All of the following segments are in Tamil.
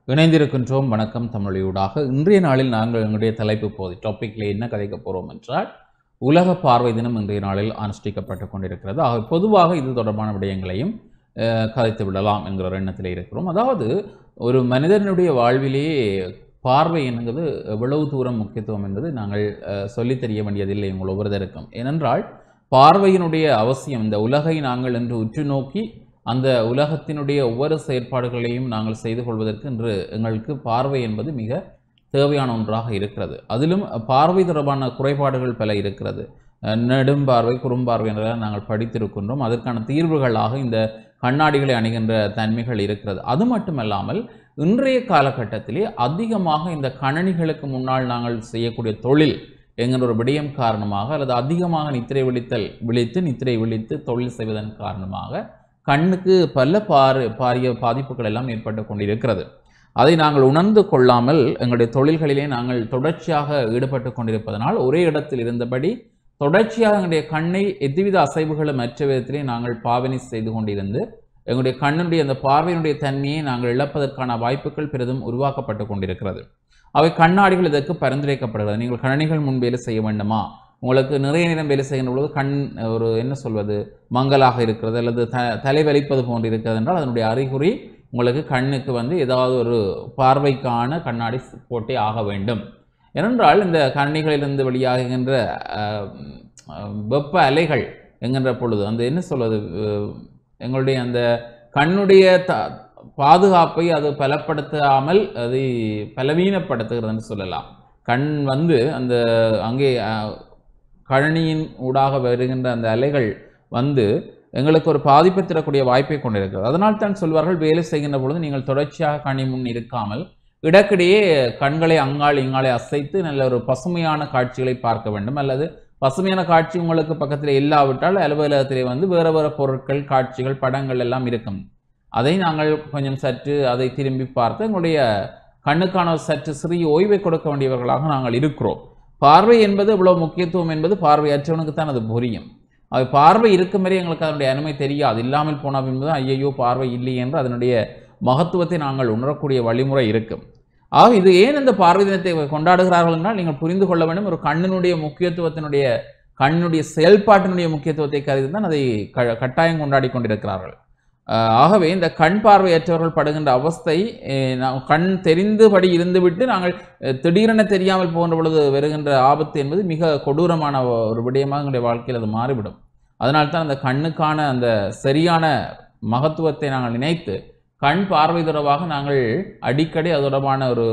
இணைந்திருக்கின்றோம் வணக்கம் தமிழொலியூடாக இன்றைய நாளில் நாங்கள் எங்களுடைய தலைப்பு போது டாபிக்ல என்ன கதைக்க போகிறோம் என்றால் உலக பார்வை தினம் இன்றைய நாளில் அனுஷ்டிக்கப்பட்டு கொண்டிருக்கிறது ஆக பொதுவாக இது தொடர்பான விடயங்களையும் அஹ், கதைத்து விடலாம் என்கிற ஒரு எண்ணத்தில் இருக்கிறோம் அதாவது ஒரு மனிதனுடைய வாழ்விலேயே பார்வை என்கிறது எவ்வளவு தூரம் முக்கியத்துவம் என்பது நாங்கள் அஹ், சொல்லித் தெரிய வேண்டியதில்லை உங்கள் ஒவ்வொருத்தருக்கும் ஏனென்றால் பார்வையினுடைய அவசியம் இந்த உலகை நாங்கள் என்று உற்று நோக்கி அந்த உலகத்தினுடைய ஒவ்வொரு செயற்பாடுகளையும் நாங்கள் செய்து கொள்வதற்கு இன்று எங்களுக்கு பார்வை என்பது மிக தேவையான ஒன்றாக இருக்கிறது அதிலும் பார்வை தொடர்பான குறைபாடுகள் பல இருக்கிறது அஹ் நெடும் பார்வை குறும்பார்வை என்றெல்லாம் நாங்கள் படித்திருக்கின்றோம் அதற்கான தீர்வுகளாக இந்த கண்ணாடிகளை அணுகின்ற தன்மைகள் இருக்கிறது அது மட்டுமல்லாமல் இன்றைய காலகட்டத்திலே அதிகமாக இந்த கணனிகளுக்கு முன்னால் நாங்கள் செய்யக்கூடிய தொழில் என்கிற ஒரு விடயம் காரணமாக அல்லது அதிகமாக நித்திரை விழித்தல் விழித்து நித்திரை விழித்து தொழில் செய்வதன் காரணமாக கண்ணுக்கு பல பாரு பாரிய பாதிப்புகள் எல்லாம் ஏற்பட்டு கொண்டிருக்கிறது அதை நாங்கள் உணர்ந்து கொள்ளாமல் எங்களுடைய தொழில்களிலே நாங்கள் தொடர்ச்சியாக ஈடுபட்டு கொண்டிருப்பதனால் ஒரே இடத்தில் இருந்தபடி தொடர்ச்சியாக எங்களுடைய கண்ணை எவ்வித அசைவுகளும் மற்ற விதத்திலே நாங்கள் பாவனை செய்து கொண்டிருந்து எங்களுடைய கண்ணுடைய அந்த பார்வையினுடைய தன்மையை நாங்கள் இழப்பதற்கான வாய்ப்புகள் பெரிதும் உருவாக்கப்பட்டு கொண்டிருக்கிறது அவை கண்ணாடிகள் இதற்கு பரிந்துரைக்கப்படுகிறது நீங்கள் கணினிகள் முன் வேலை செய்ய வேண்டுமா உங்களுக்கு நிறைய நேரம் வேலை செய்கின்ற பொழுது கண் ஒரு என்ன சொல்வது மங்கலாக இருக்கிறது அல்லது த தலைவலிப்பது போன்று இருக்கிறது என்றால் அதனுடைய அறிகுறி உங்களுக்கு கண்ணுக்கு வந்து ஏதாவது ஒரு பார்வைக்கான கண்ணாடி போட்டே ஆக வேண்டும் ஏனென்றால் இந்த கண்ணிகளிலிருந்து வெளியாகின்ற அஹ், அஹ், வெப்ப அலைகள் என்கின்ற பொழுது அந்த என்ன சொல்வது அஹ், எங்களுடைய அந்த கண்ணுடைய த பாதுகாப்பை அது பலப்படுத்தாமல் அதை பலவீனப்படுத்துகிறதுன்னு சொல்லலாம் கண் வந்து அந்த அங்கே அஹ், கழனியின் ஊடாக வருகின்ற அந்த அலைகள் வந்து எங்களுக்கு ஒரு பாதிப்பை தரக்கூடிய வாய்ப்பை கொண்டிருக்கிறது அதனால் தான் சொல்வார்கள் வேலை செய்கின்ற பொழுது நீங்கள் தொடர்ச்சியாக கணி முன் இருக்காமல் இடக்கிடையே கண்களை அங்காள் இங்காலை அசைத்து நல்ல ஒரு பசுமையான காட்சிகளை பார்க்க வேண்டும் அல்லது பசுமையான காட்சி உங்களுக்கு பக்கத்தில் இல்லாவிட்டால் அலுவலகத்திலே வந்து வேறு வேறு பொருட்கள் காட்சிகள் படங்கள் எல்லாம் இருக்கும் அதை நாங்கள் கொஞ்சம் சற்று அதை திரும்பி பார்த்து எங்களுடைய கண்ணுக்கான ஒரு சற்று சிறிய ஓய்வை கொடுக்க வேண்டியவர்களாக நாங்கள் இருக்கிறோம் பார்வை என்பது இவ்வளவு முக்கியத்துவம் என்பது பார்வையற்றவனுக்கு தான் அது புரியும் அது பார்வை இருக்கும் வரை எங்களுக்கு அதனுடைய அருமை தெரியாது இல்லாமல் போன பின்பு ஐயையோ பார்வை இல்லை என்று அதனுடைய மகத்துவத்தை நாங்கள் உணரக்கூடிய வழிமுறை இருக்கும் ஆக இது ஏன் இந்த பார்வை தினத்தை கொண்டாடுகிறார்கள் என்றால் நீங்கள் புரிந்து கொள்ள வேண்டும் ஒரு கண்ணினுடைய முக்கியத்துவத்தினுடைய கண்ணுடைய செயல்பாட்டினுடைய முக்கியத்துவத்தை கருதி தான் அதை க கட்டாயம் கொண்டாடி கொண்டிருக்கிறார்கள் ஆஹ் ஆகவே இந்த கண் பார்வையற்றவர்கள் படுகின்ற அவஸ்தை அஹ் நாம் கண் தெரிந்தபடி இருந்துவிட்டு நாங்கள் அஹ் திடீரென தெரியாமல் போகின்ற பொழுது வருகின்ற ஆபத்து என்பது மிக கொடூரமான ஒரு விடயமாக எங்களுடைய வாழ்க்கையில் அது மாறிவிடும் அதனால்தான் அந்த கண்ணுக்கான அந்த சரியான மகத்துவத்தை நாங்கள் நினைத்து கண் பார்வை தொடர்பாக நாங்கள் அடிக்கடி அது தொடர்பான ஒரு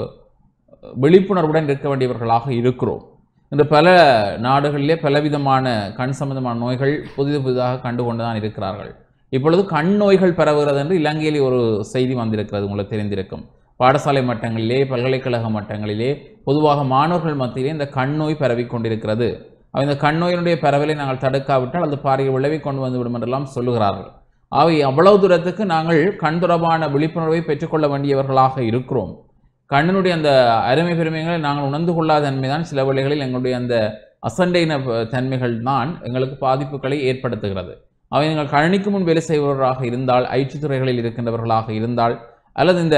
விழிப்புணர்வுடன் இருக்க வேண்டியவர்களாக இருக்கிறோம் இன்று பல நாடுகளிலே பலவிதமான கண் சம்பந்தமான நோய்கள் புதிது புதிதாக கண்டு கொண்டு தான் இருக்கிறார்கள் இப்பொழுது கண் நோய்கள் பரவுகிறது என்று இலங்கையில் ஒரு செய்தி வந்திருக்கிறது உங்களுக்கு தெரிந்திருக்கும் பாடசாலை மட்டங்களிலே பல்கலைக்கழக மட்டங்களிலே பொதுவாக மாணவர்கள் மத்தியிலே இந்த கண் நோய் பரவி கொண்டிருக்கிறது அவை இந்த கண் நோயினுடைய பரவலை நாங்கள் தடுக்காவிட்டால் அது பாரிய விளைவை கொண்டு வந்து விடும் என்றெல்லாம் சொல்லுகிறார்கள் அவை அவ்வளவு தூரத்துக்கு நாங்கள் கண் தொடர்பான விழிப்புணர்வை பெற்றுக்கொள்ள வேண்டியவர்களாக இருக்கிறோம் கண்ணினுடைய அந்த அருமை பெருமைகளை நாங்கள் உணர்ந்து கொள்ளாத தன்மைதான் சில வேளைகளில் எங்களுடைய அந்த அசண்டைன தன்மைகள் தான் எங்களுக்கு பாதிப்புகளை ஏற்படுத்துகிறது அவை நீங்கள் கழனிக்கு முன் வேலை செய்பவர்களாக இருந்தால் ஐடி துறைகளில் இருக்கின்றவர்களாக இருந்தால் அல்லது இந்த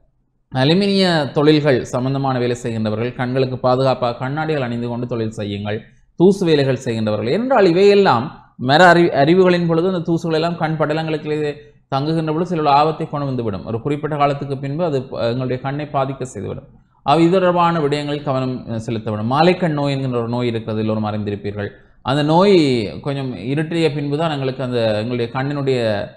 அலுமினிய தொழில்கள் சம்பந்தமான வேலை செய்கின்றவர்கள் கண்களுக்கு பாதுகாப்பாக கண்ணாடிகள் அணிந்து கொண்டு தொழில் செய்யுங்கள் தூசு வேலைகள் செய்கின்றவர்கள் என்றால் இவையெல்லாம் மர அறி அறிவுகளின் பொழுது அந்த தூசுகள் எல்லாம் கண் படலங்களுக்கு தங்குகின்ற பொழுது சில ஆபத்தை கொண்டு வந்துவிடும் ஒரு குறிப்பிட்ட காலத்துக்கு பின்பு அது ப- எங்களுடைய கண்ணை பாதிக்க செய்துவிடும் அவை இது தொடர்பான விடயங்களில் கவனம் அஹ், செலுத்த வேண்டும் மாலைக்கண் நோய் என்கின்ற ஒரு நோய் இருக்கிறது எல்லோரும் அறிந்திருப்பீர்கள் அந்த நோய் கொஞ்சம் இருட்டிய பின்பு தான் எங்களுக்கு அந்த எங்களுடைய கண்ணினுடைய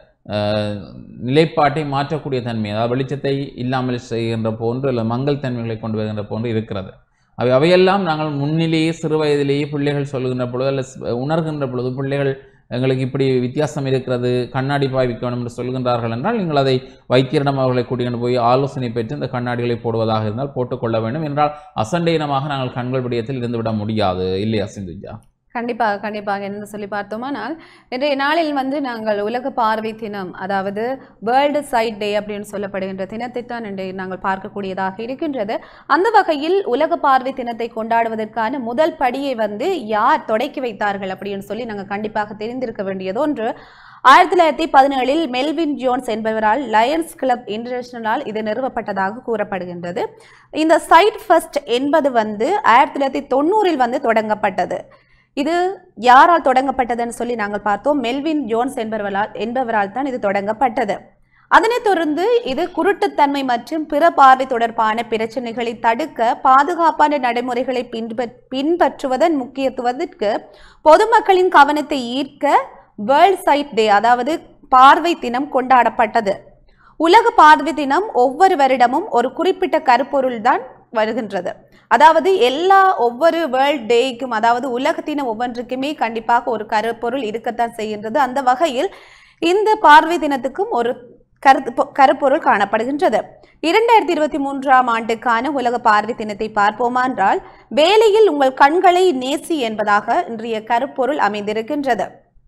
அஹ், நிலைப்பாட்டை மாற்றக்கூடிய தன்மை அதாவது வெளிச்சத்தை இல்லாமல் செய்கின்ற போன்று இல்லை மங்கள் தன்மைகளை கொண்டு வருகின்ற போன்று இருக்கிறது அவை அவையெல்லாம் நாங்கள் முன்னிலேயே சிறு வயதிலேயே பிள்ளைகள் சொல்லுகின்ற பொழுது அல்ல ஸ்- உணர்கின்ற பொழுது பிள்ளைகள் எங்களுக்கு இப்படி வித்தியாசம் இருக்கிறது கண்ணாடி பாய்விக்க வேண்டும் என்று சொல்கின்றார்கள் என்றால் நீங்கள் அதை வைத்தியரிடம் அவர்களை கூட்டிக்கொண்டு போய் ஆலோசனை பெற்று இந்த கண்ணாடிகளை போடுவதாக இருந்தால் போட்டுக்கொள்ள வேண்டும் என்றால் அசண்டையினமாக நாங்கள் கண்கள் விடயத்தில் இருந்துவிட முடியாது இல்லையா சிந்துஜா கண்டிப்பாக கண்டிப்பாக என்ன சொல்லி பார்த்தோமானால் இன்றைய நாளில் வந்து நாங்கள் உலக பார்வை தினம் அதாவது வேர்ல்டு சைட் டே அப்படின்னு சொல்லப்படுகின்ற தினத்தை தான் இன்றைய நாங்கள் பார்க்கக்கூடியதாக இருக்கின்றது அந்த வகையில் உலக பார்வை தினத்தை கொண்டாடுவதற்கான முதல் படியை வந்து யார் தொடக்கி வைத்தார்கள் அப்படின்னு சொல்லி நாங்கள் கண்டிப்பாக தெரிந்திருக்க வேண்டியது ஒன்று ஆயிரத்தி தொள்ளாயிரத்தி பதினேழில் மெல்வின் ஜோன்ஸ் என்பவரால் லயன்ஸ் கிளப் இன்டர்நேஷனலால் இது நிறுவப்பட்டதாக கூறப்படுகின்றது இந்த சைட் ஃபர்ஸ்ட் என்பது வந்து ஆயிரத்தி தொள்ளாயிரத்தி தொண்ணூறில் வந்து தொடங்கப்பட்டது இது யாரால் தொடங்கப்பட்டதுன்னு சொல்லி நாங்கள் பார்த்தோம் மெல்வின் ஜோன்ஸ் என்பவரால் என்பவரால் தான் இது தொடங்கப்பட்டது அதனைத் தொடர்ந்து இது குருட்டுத்தன்மை மற்றும் பிற பார்வை தொடர்பான பிரச்சனைகளை தடுக்க பாதுகாப்பான நடைமுறைகளை பின்பற் பின்பற்றுவதன் முக்கியத்துவத்திற்கு பொதுமக்களின் கவனத்தை ஈர்க்க வேர்ல்ட் சைட் டே அதாவது பார்வை தினம் கொண்டாடப்பட்டது உலக பார்வை தினம் ஒவ்வொரு வருடமும் ஒரு குறிப்பிட்ட கருப்பொருள் தான் வருகின்றது அதாவது எல்லா ஒவ்வொரு வேர்ல்ட் டேக்கும் அதாவது உலகத்தின ஒவ்வொன்றுக்குமே கண்டிப்பாக ஒரு கருப்பொருள் இருக்கத்தான் செய்கின்றது அந்த வகையில் இந்த பார்வை தினத்துக்கும் ஒரு கருத்து பொ- கருப்பொருள் காணப்படுகின்றது இரண்டாயிரத்தி இருபத்தி மூன்றாம் ஆண்டுக்கான உலக பார்வை தினத்தை பார்ப்போமா என்றால் வேலையில் உங்கள் கண்களை நேசி என்பதாக இன்றைய கருப்பொருள் அமைந்திருக்கின்றது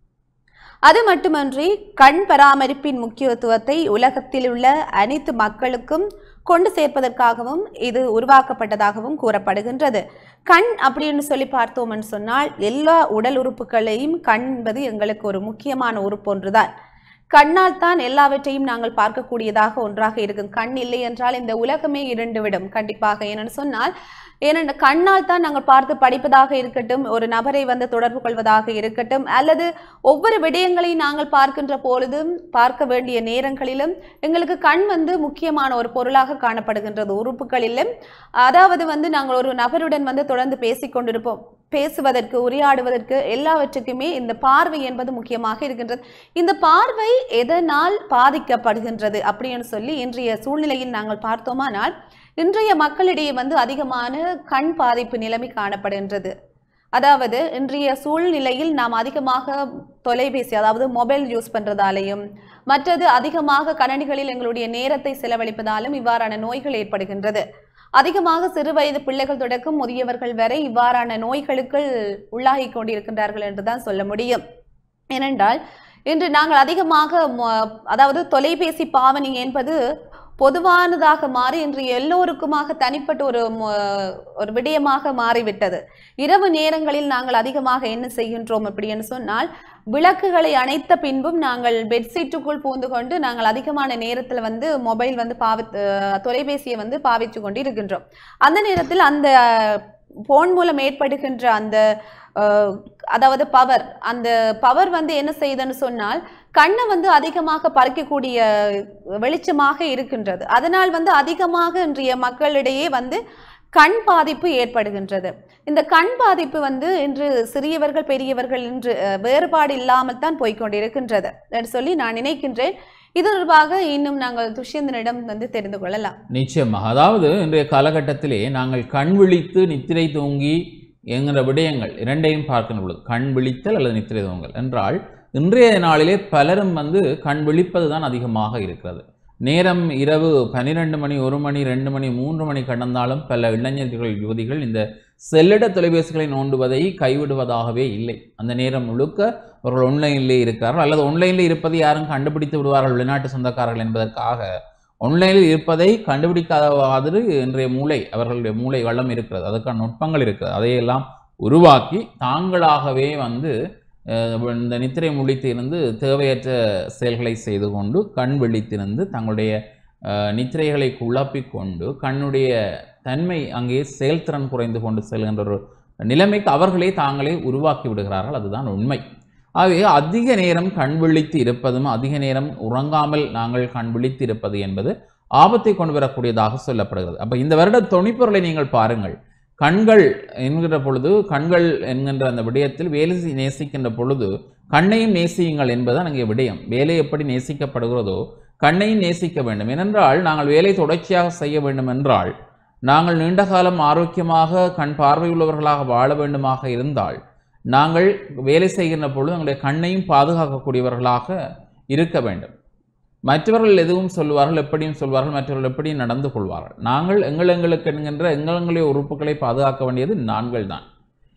அது மட்டுமன்றி கண் பராமரிப்பின் முக்கியத்துவத்தை உலகத்தில் உள்ள அனைத்து மக்களுக்கும் கொண்டு சேர்ப்பதற்காகவும் இது உருவாக்கப்பட்டதாகவும் கூறப்படுகின்றது கண் அப்படின்னு சொல்லி பார்த்தோம்னு சொன்னால் எல்லா உடல் உறுப்புகளையும் கண் என்பது எங்களுக்கு ஒரு முக்கியமான உறுப்பு ஒன்றுதான் கண்ணால் தான் எல்லாவற்றையும் நாங்கள் பார்க்கக்கூடியதாக ஒன்றாக இருக்கும் கண் இல்லை என்றால் இந்த உலகமே இருண்டுவிடும் கண்டிப்பாக ஏனென்று சொன்னால் ஏனென்ற கண்ணால் தான் நாங்கள் பார்த்து படிப்பதாக இருக்கட்டும் ஒரு நபரை வந்து தொடர்பு கொள்வதாக இருக்கட்டும் அல்லது ஒவ்வொரு விடயங்களையும் நாங்கள் பார்க்கின்ற பொழுதும் பார்க்க வேண்டிய நேரங்களிலும் எங்களுக்கு கண் வந்து முக்கியமான ஒரு பொருளாக காணப்படுகின்றது உறுப்புகளிலும் அதாவது வந்து நாங்கள் ஒரு நபருடன் வந்து தொடர்ந்து பேசிக் கொண்டிருப்போம் பேசுவதற்கு உரையாடுவதற்கு எல்லாவற்றுக்குமே இந்த பார்வை என்பது முக்கியமாக இருக்கின்றது இந்த பார்வை எதனால் பாதிக்கப்படுகின்றது அப்படின்னு சொல்லி இன்றைய சூழ்நிலையில் நாங்கள் பார்த்தோமானால் இன்றைய மக்களிடையே வந்து அதிகமான கண் பாதிப்பு நிலைமை காணப்படுகின்றது அதாவது இன்றைய சூழ்நிலையில் நாம் அதிகமாக தொலைபேசி அதாவது மொபைல் யூஸ் பண்றதாலேயும் மற்றது அதிகமாக கணனிகளில் எங்களுடைய நேரத்தை செலவழிப்பதாலும் இவ்வாறான நோய்கள் ஏற்படுகின்றது அதிகமாக சிறு வயது பிள்ளைகள் தொடக்கம் முதியவர்கள் வரை இவ்வாறான நோய்களுக்கு உள்ளாகி கொண்டிருக்கின்றார்கள் என்றுதான் சொல்ல முடியும் ஏனென்றால் இன்று நாங்கள் அதிகமாக மொ- அதாவது தொலைபேசி பாவனை என்பது பொதுவானதாக மாறி இன்று எல்லோருக்குமாக தனிப்பட்ட ஒரு மொ- ஒரு விடயமாக மாறிவிட்டது இரவு நேரங்களில் நாங்கள் அதிகமாக என்ன செய்கின்றோம் அப்படின்னு சொன்னால் விளக்குகளை அணைத்த பின்பும் நாங்கள் பெட்ஷீட்டுக்குள் பூந்து கொண்டு நாங்கள் அதிகமான நேரத்தில் வந்து மொபைல் வந்து பாவி அஹ் தொலைபேசியை வந்து பாவித்து கொண்டு இருக்கின்றோம் அந்த நேரத்தில் அந்த போன் மூலம் ஏற்படுகின்ற அந்த அஹ், அதாவது பவர் அந்த பவர் வந்து என்ன செய்யுதுன்னு சொன்னால் கண்ணை வந்து அதிகமாக பறிக்கக்கூடிய வெளிச்சமாக இருக்கின்றது அதனால் வந்து அதிகமாக இன்றைய மக்களிடையே வந்து கண் பாதிப்பு ஏற்படுகின்றது இந்த கண் பாதிப்பு வந்து இன்று சிறியவர்கள் பெரியவர்கள் இன்று அஹ், வேறுபாடு இல்லாமல் தான் போய்க்கொண்டிருக்கின்றது என்று சொல்லி நான் நினைக்கின்றேன் இது தொடர்பாக இன்னும் நாங்கள் துஷ்யந்தனிடம் வந்து தெரிந்து கொள்ளலாம் நிச்சயமாக அதாவது இன்றைய காலகட்டத்திலே நாங்கள் கண் விழித்து நித்திரை தூங்கி என்கிற விடயங்கள் இரண்டையும் பார்க்கின்ற பொழுது கண் விழித்தல் அல்லது நித்திரை தூங்கல் என்றால் இன்றைய நாளிலே பலரும் வந்து கண் விழிப்பது தான் அதிகமாக இருக்கிறது நேரம் இரவு பன்னிரெண்டு மணி ஒரு மணி ரெண்டு மணி மூன்று மணி கடந்தாலும் பல இளைஞர்கள் யுவதிகள் இந்த செல்லிட தொலைபேசிகளை நோண்டுவதை கைவிடுவதாகவே இல்லை அந்த நேரம் முழுக்க அவர்கள் ஆன்லைனிலே இருக்கிறார்கள் அல்லது ஆன்லைனில் இருப்பதை யாரும் கண்டுபிடித்து விடுவார்கள் வெளிநாட்டு சொந்தக்காரர்கள் என்பதற்காக ஆன்லைனில் இருப்பதை கண்டுபிடிக்காத மாதிரி இன்றைய மூளை அவர்களுடைய மூளை வளம் இருக்கிறது அதற்கான நுட்பங்கள் இருக்கிறது அதையெல்லாம் உருவாக்கி தாங்களாகவே வந்து அஹ், இந்த நித்திரை முழித்து இருந்து தேவையற்ற செயல்களை செய்து கொண்டு கண் விழித்திருந்து தங்களுடைய அஹ், நித்திரைகளை குழப்பிக் கொண்டு கண்ணுடைய தன்மை அங்கே செயல்திறன் குறைந்து கொண்டு செல்கின்ற ஒரு நிலைமைக்கு அவர்களே தாங்களே உருவாக்கி விடுகிறார்கள் அதுதான் உண்மை ஆகவே அதிக நேரம் கண் விழித்து இருப்பதும் அதிக நேரம் உறங்காமல் நாங்கள் கண் விழித்து இருப்பது என்பது ஆபத்தை கொண்டு வரக்கூடியதாக சொல்லப்படுகிறது அப்ப இந்த வருட தொனிப்பொருளை நீங்கள் பாருங்கள் கண்கள் என்கிற பொழுது கண்கள் என்கின்ற அந்த விடயத்தில் வேலை செய்- நேசிக்கின்ற பொழுது கண்ணையும் நேசியுங்கள் என்பதுதான் அங்கே விடயம் வேலை எப்படி நேசிக்கப்படுகிறதோ கண்ணையும் நேசிக்க வேண்டும் ஏனென்றால் நாங்கள் வேலை தொடர்ச்சியாக செய்ய வேண்டும் என்றால் நாங்கள் நீண்ட காலம் ஆரோக்கியமாக கண் பார்வையுள்ளவர்களாக வாழ வேண்டுமாக இருந்தால் நாங்கள் வேலை செய்கின்ற பொழுது எங்களுடைய கண்ணையும் பாதுகாக்கக்கூடியவர்களாக இருக்க வேண்டும் மற்றவர்கள் எதுவும் சொல்வார்கள் எப்படியும் சொல்வார்கள் மற்றவர்கள் எப்படியும் நடந்து கொள்வார்கள் நாங்கள் எங்கள் எங்களுக்கு என்கின்ற எங்கள் எங்களுடைய உறுப்புகளை பாதுகாக்க வேண்டியது நாங்கள் தான்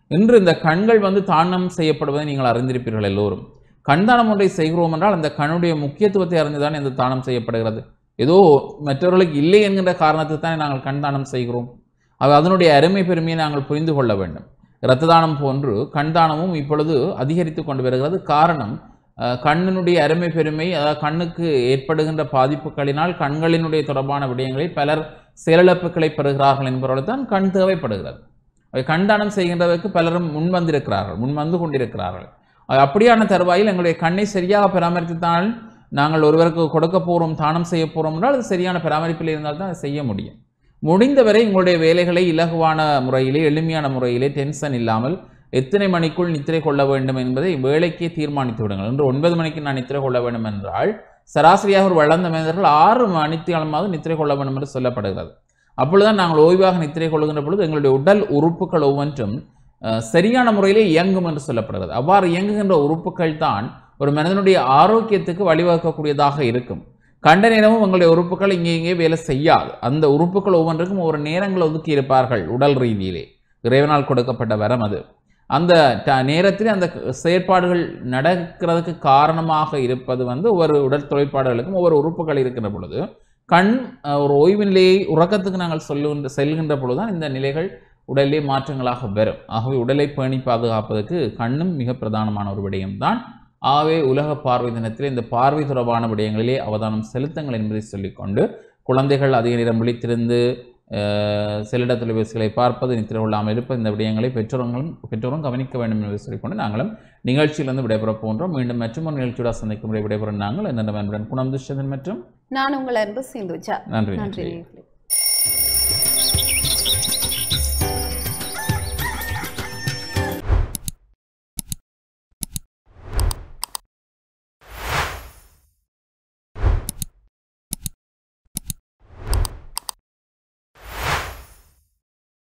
இன்று இந்த கண்கள் வந்து தானம் செய்யப்படுவதை நீங்கள் அறிந்திருப்பீர்கள் எல்லோரும் கண் தானம் ஒன்றை செய்கிறோம் என்றால் அந்த கண்ணுடைய முக்கியத்துவத்தை அறிந்துதான் இந்த தானம் செய்யப்படுகிறது ஏதோ மற்றவர்களுக்கு இல்லை என்கின்ற காரணத்துக்கு தானே நாங்கள் கண் தானம் செய்கிறோம் அது அதனுடைய அருமை பெருமையை நாங்கள் புரிந்து கொள்ள வேண்டும் இரத்த தானம் போன்று கண் தானமும் இப்பொழுது அதிகரித்து கொண்டு வருகிறது காரணம் அஹ், கண்ணினுடைய அருமை பெருமை அதாவது கண்ணுக்கு ஏற்படுகின்ற பாதிப்புகளினால் கண்களினுடைய தொடர்பான விடயங்களில் பலர் செயலிழப்புகளை பெறுகிறார்கள் என்பவர்கள் தான் கண் தேவைப்படுகிறது அவை கண் தானம் செய்கின்றதற்கு பலரும் முன் வந்திருக்கிறார்கள் முன் வந்து கொண்டிருக்கிறார்கள் அது அப்படியான தருவாயில் எங்களுடைய கண்ணை சரியாக பராமரித்தால் நாங்கள் ஒருவருக்கு கொடுக்க போகிறோம் தானம் செய்ய போகிறோம் என்றால் அது சரியான பராமரிப்பில் இருந்தால் தான் அதை செய்ய முடியும் முடிந்தவரை உங்களுடைய வேலைகளை இலகுவான முறையிலே எளிமையான முறையிலே டென்ஷன் இல்லாமல் எத்தனை மணிக்குள் நித்திரை கொள்ள வேண்டும் என்பதை வேலைக்கே தீர்மானித்து விடுங்கள் இன்று ஒன்பது மணிக்கு நான் நித்திரை கொள்ள வேண்டும் என்றால் சராசரியாக ஒரு வளர்ந்த மனிதர்கள் ஆறு மணித்தியாலமாவது நித்திரை கொள்ள வேண்டும் என்று சொல்லப்படுகிறது அப்பொழுதுதான் நாங்கள் ஓய்வாக நித்திரை கொள்கின்ற பொழுது எங்களுடைய உடல் உறுப்புகள் ஒவ்வொன்றும் அஹ், சரியான முறையிலே இயங்கும் என்று சொல்லப்படுகிறது அவ்வாறு இயங்குகின்ற உறுப்புகள் தான் ஒரு மனிதனுடைய ஆரோக்கியத்துக்கு வழிவகுக்கக்கூடியதாக இருக்கும் கண்ட நேரமும் உங்களுடைய உறுப்புகள் இங்கே இங்கே வேலை செய்யாது அந்த உறுப்புகள் ஒவ்வொன்றுக்கும் ஒரு நேரங்கள் ஒதுக்கி இருப்பார்கள் உடல் ரீதியிலே இறைவனால் கொடுக்கப்பட்ட வரம் அது அந்த ட- நேரத்தில் அந்த செயற்பாடுகள் நடக்கிறதுக்கு காரணமாக இருப்பது வந்து ஒவ்வொரு உடல் தொழிற்பாடுகளுக்கும் ஒவ்வொரு உறுப்புகள் இருக்கின்ற பொழுது கண் அஹ், ஒரு ஓய்வு நிலையை உறக்கத்துக்கு நாங்கள் சொல்லுகின்ற செல்கின்ற பொழுதுதான் இந்த நிலைகள் உடலிலே மாற்றங்களாக வரும் ஆகவே உடலை பேணி பாதுகாப்பதற்கு கண்ணும் மிக பிரதானமான ஒரு விடயம்தான் ஆகவே உலக பார்வை தினத்தில் இந்த பார்வை தொடர்பான விடயங்களிலே அவதானம் செலுத்துங்கள் என்பதை சொல்லிக்கொண்டு குழந்தைகள் அதிக நேரம் விழித்திருந்து அஹ், செல்லிட தொலைபேசிகளை பார்ப்பது நித்திர கொள்ளாமல் இருப்பது இந்த விடயங்களை பெற்றோர்களும் பெற்றோரும் கவனிக்க வேண்டும் என்பதை சொல்லிக்கொண்டு நாங்களும் நிகழ்ச்சியிலிருந்து விடைபெற போன்றோம் மீண்டும் மற்றும் ஒரு நிகழ்ச்சியோட சந்திக்கும் முறை விடைபெறும் நாங்கள் இந்த குணம் துஷ்யந்தன் மற்றும் நான் உங்கள் அன்பு சிந்துஜா நன்றி நன்றி நன்றி நேயர்களே.